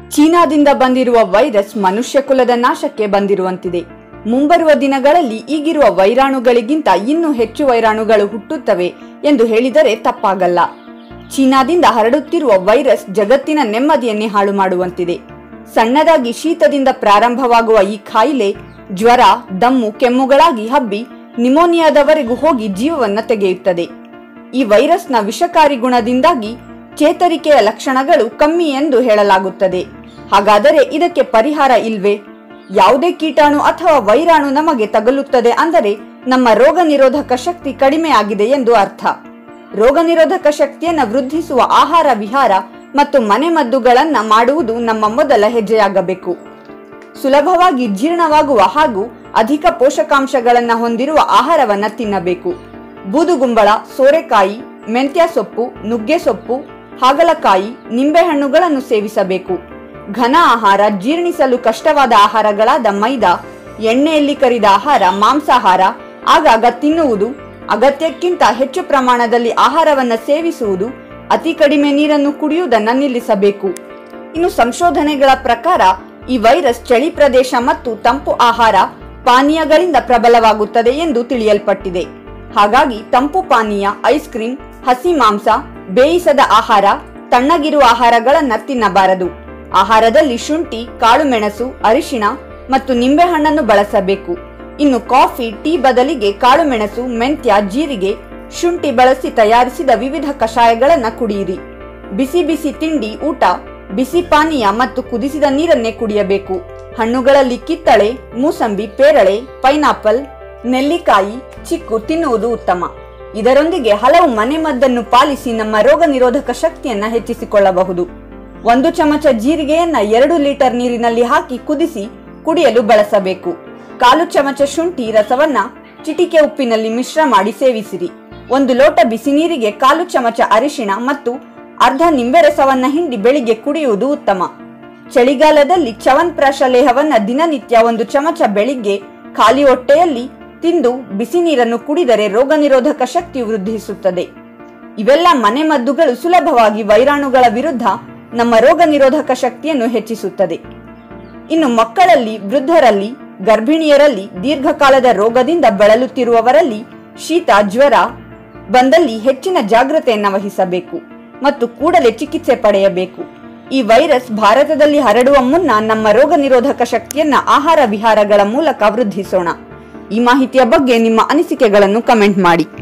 ಚೀನಾದಿಂದ ಬಂದಿರುವ ವೈರಸ್ ಮನುಷ್ಯ ಕುಲದ ನಾಶಕ್ಕೆ ಬಂದಿರುವಂತಿದೆ ಮುಂಬರುವ ದಿನಗಳಲ್ಲಿ ಈಗಿರುವ ವೈರಾಣುಗಳಿಗಿಂತ ಇನ್ನೂ ಹೆಚ್ಚು ವೈರಾಣುಗಳು ಹುಟ್ಟುತ್ತವೆ ಎಂದು ಹೇಳಿದರೆ ತಪ್ಪಾಗಲ್ಲ ಚೀನಾದಿಂದ ಹರಡುತ್ತಿರುವ ವೈರಸ್ ಜಗತ್ತಿನ ನೆಮ್ಮದಿಯನ್ನೇ ಹಾಳು ಮಾಡುವಂತಿದೆ ಸಣ್ಣದಾಗಿ ಶೀತದಿಂದ ಪ್ರಾರಂಭವಾಗುವ ಈ ಕಾಯಿಲೆ ಜ್ವರ ದಮ್ಮು ಕೆಮ್ಮುಗಳಾಗಿ ಹಬ್ಬಿ ನಿಮೋನಿಯಾದವರೆಗೂ ಹೋಗಿ ಜೀವವನ್ನ ತೆಗೆಯುತ್ತದೆ ಈ ವೈರಸ್ನ ವಿಷಕಾರಿ ಗುಣದಿಂದಾಗಿ ಚೇತರಿಕೆಯ ಲಕ್ಷಣಗಳು ಕಮ್ಮಿ ಎಂದು ಹೇಳಲಾಗುತ್ತದೆ ಹಾಗಾದರೆ ಇದಕ್ಕೆ ಪರಿಹಾರ ಇಲ್ವೇ ಯಾವುದೇ ಕೀಟಾಣು ಅಥವಾ ವೈರಾಣು ನಮಗೆ ತಗುಲುತ್ತದೆ ಅಂದರೆ ನಮ್ಮ ರೋಗ ನಿರೋಧಕ ಶಕ್ತಿ ಕಡಿಮೆ ಆಗಿದೆ ಎಂದು ಅರ್ಥ ರೋಗ ನಿರೋಧಕ ಶಕ್ತಿಯನ್ನು ವೃದ್ಧಿಸುವ ಆಹಾರ ವಿಹಾರ ಮತ್ತು ಮನೆಮದ್ದುಗಳನ್ನ ಮಾಡುವುದು ನಮ್ಮ ಮೊದಲ ಹೆಜ್ಜೆಯಾಗಬೇಕು ಸುಲಭವಾಗಿ ಜೀರ್ಣವಾಗುವ ಹಾಗೂ ಅಧಿಕ ಪೋಷಕಾಂಶಗಳನ್ನ ಹೊಂದಿರುವ ಆಹಾರವನ್ನ ತಿನ್ನಬೇಕು ಬೂದುಗುಂಬಳ ಸೋರೆಕಾಯಿ ಮೆಂತ್ಯ ಸೊಪ್ಪು ನುಗ್ಗೆ ಸೊಪ್ಪು ಹಾಗಲಕಾಯಿ ನಿಂಬೆಹಣ್ಣುಗಳನ್ನು ಸೇವಿಸಬೇಕು ಘನ ಆಹಾರ ಜೀರ್ಣಿಸಲು ಕಷ್ಟವಾದ ಆಹಾರಗಳಾದ ಮೈದಾ ಎಣ್ಣೆಯಲ್ಲಿ ಕರಿದ ಆಹಾರ ಮಾಂಸಾಹಾರ ಆಗಾಗ ತಿನ್ನುವುದು ಅಗತ್ಯಕ್ಕಿಂತ ಹೆಚ್ಚು ಪ್ರಮಾಣದಲ್ಲಿ ಆಹಾರವನ್ನ ಸೇವಿಸುವುದು ಅತಿ ಕಡಿಮೆ ನೀರನ್ನು ಕುಡಿಯುವುದನ್ನ ನಿಲ್ಲಿಸಬೇಕು ಇನ್ನು ಸಂಶೋಧನೆಗಳ ಪ್ರಕಾರ ಈ ವೈರಸ್ ಚಳಿ ಪ್ರದೇಶ ಮತ್ತು ತಂಪು ಆಹಾರ ಪಾನೀಯಗಳಿಂದ ಪ್ರಬಲವಾಗುತ್ತದೆ ಎಂದು ತಿಳಿಯಲ್ಪಟ್ಟಿದೆ ಹಾಗಾಗಿ ತಂಪು ಪಾನೀಯ ಐಸ್ ಕ್ರೀಮ್ ಹಸಿ ಮಾಂಸ ಬೇಯಿಸದ ಆಹಾರ ತಣ್ಣಗಿರುವ ಆಹಾರಗಳನ್ನ ತಿನ್ನಬಾರದು ಆಹಾರದಲ್ಲಿ ಶುಂಠಿ ಕಾಳುಮೆಣಸು ಅರಿಶಿಣ ಮತ್ತು ನಿಂಬೆಹಣ್ಣನ್ನು ಬಳಸಬೇಕು ಇನ್ನು ಕಾಫಿ ಟೀ ಬದಲಿಗೆ ಕಾಳುಮೆಣಸು ಮೆಂತ್ಯ ಜೀರಿಗೆ ಶುಂಠಿ ಬಳಸಿ ತಯಾರಿಸಿದ ವಿವಿಧ ಕಷಾಯಗಳನ್ನ ಕುಡಿಯಿರಿ ಬಿಸಿ ಬಿಸಿ ತಿಂಡಿ ಊಟ ಬಿಸಿ ಪಾನೀಯ ಮತ್ತು ಕುದಿಸಿದ ನೀರನ್ನೇ ಕುಡಿಯಬೇಕು ಹಣ್ಣುಗಳಲ್ಲಿ ಕಿತ್ತಳೆ ಮೂಸಂಬಿ ಪೇರಳೆ ಪೈನಾಪಲ್ ನೆಲ್ಲಿಕಾಯಿ ಚಿಕ್ಕು ತಿನ್ನುವುದು ಉತ್ತಮ ಇದರೊಂದಿಗೆ ಹಲವು ಮನೆಮದ್ದನ್ನು ಪಾಲಿಸಿ ನಮ್ಮ ರೋಗ ನಿರೋಧಕ ಶಕ್ತಿಯನ್ನ ಹೆಚ್ಚಿಸಿಕೊಳ್ಳಬಹುದು ಒಂದು ಚಮಚ ಜೀರಿಗೆಯನ್ನ ಎರಡು ಲೀಟರ್ ನೀರಿನಲ್ಲಿ ಹಾಕಿ ಕುದಿಸಿ ಕುಡಿಯಲು ಬಳಸಬೇಕು ಕಾಲು ಚಮಚ ಶುಂಠಿ ರಸವನ್ನ ಚಿಟಿಕೆ ಉಪ್ಪಿನಲ್ಲಿ ಮಿಶ್ರ ಮಾಡಿ ಸೇವಿಸಿರಿ ಒಂದು ಲೋಟ ಬಿಸಿ ನೀರಿಗೆ ಕಾಲು ಚಮಚ ಅರಿಶಿಣ ಮತ್ತು ಅರ್ಧ ನಿಂಬೆ ರಸವನ್ನ ಹಿಂಡಿ ಬೆಳಿಗ್ಗೆ ಕುಡಿಯುವುದು ಉತ್ತಮ ಚಳಿಗಾಲದಲ್ಲಿ ಚ್ಯವನ್ಪ್ರಾಶ ಲೇಹವನ್ನ ದಿನನಿತ್ಯ ಒಂದು ಚಮಚ ಬೆಳಿಗ್ಗೆ ಖಾಲಿ ಹೊಟ್ಟೆಯಲ್ಲಿ ತಿಂದು ಬಿಸಿ ನೀರನ್ನು ಕುಡಿದರೆ ರೋಗ ನಿರೋಧಕ ಶಕ್ತಿ ವೃದ್ಧಿಸುತ್ತದೆ ಇವೆಲ್ಲ ಮನೆಮದ್ದುಗಳು ಸುಲಭವಾಗಿ ವೈರಾಣುಗಳ ವಿರುದ್ಧ ನಮ್ಮ ರೋಗ ನಿರೋಧಕ ಶಕ್ತಿಯನ್ನು ಹೆಚ್ಚಿಸುತ್ತದೆ ಇನ್ನು ಮಕ್ಕಳಲ್ಲಿ ವೃದ್ಧರಲ್ಲಿ ಗರ್ಭಿಣಿಯರಲ್ಲಿ ದೀರ್ಘಕಾಲದ ರೋಗದಿಂದ ಬಳಲುತ್ತಿರುವವರಲ್ಲಿ ಶೀತ ಜ್ವರ ಬಂದಲ್ಲಿ ಹೆಚ್ಚಿನ ಜಾಗ್ರತೆಯನ್ನ ವಹಿಸಬೇಕು ಮತ್ತು ಕೂಡಲೇ ಚಿಕಿತ್ಸೆ ಪಡೆಯಬೇಕು ಈ ವೈರಸ್ ಭಾರತದಲ್ಲಿ ಹರಡುವ ಮುನ್ನ ನಮ್ಮ ರೋಗ ನಿರೋಧಕ ಶಕ್ತಿಯನ್ನ ಆಹಾರ ವಿಹಾರಗಳ ಮೂಲಕ ವೃದ್ಧಿಸೋಣ ಈ ಮಾಹಿತಿಯ ಬಗ್ಗೆ ನಿಮ್ಮ ಅನಿಸಿಕೆಗಳನ್ನು ಕಮೆಂಟ್ ಮಾಡಿ